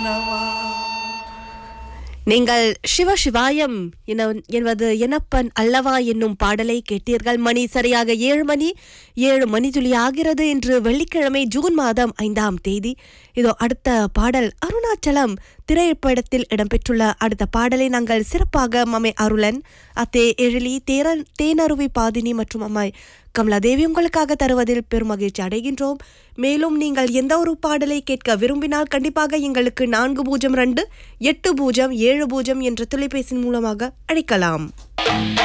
நம நீங்கள் சிவ சிவாயம் என- என்பது எனப்பன் அல்லவா என்னும் பாடலை கேட்டீர்கள் மணி சரியாக ஏழு மணி ஏழு மணி துளி ஆகிறது இன்று வெள்ளிக்கிழமை ஜூன் மாதம் ஐந்தாம் தேதி இதோ அடுத்த பாடல் அருணாச்சலம் திரைப்படத்தில் இடம்பெற்றுள்ள அடுத்த பாடலை நாங்கள் சிறப்பாக மமை அருளன் அத்தே எழிலி தேரன் தேனருவி பாதினி மற்றும் அம்மாய் கமலாதேவி உங்களுக்காக தருவதில் பெருமகிழ்ச்சி அடைகின்றோம் மேலும் நீங்கள் எந்த ஒரு பாடலை கேட்க விரும்பினால் கண்டிப்பாக எங்களுக்கு நான்கு பூஜ்ஜியம் ரெண்டு எட்டு பூஜ்ஜியம் ஏழு பூஜ்ஜியம் என்ற தொலைபேசி மூலமாக அழைக்கலாம்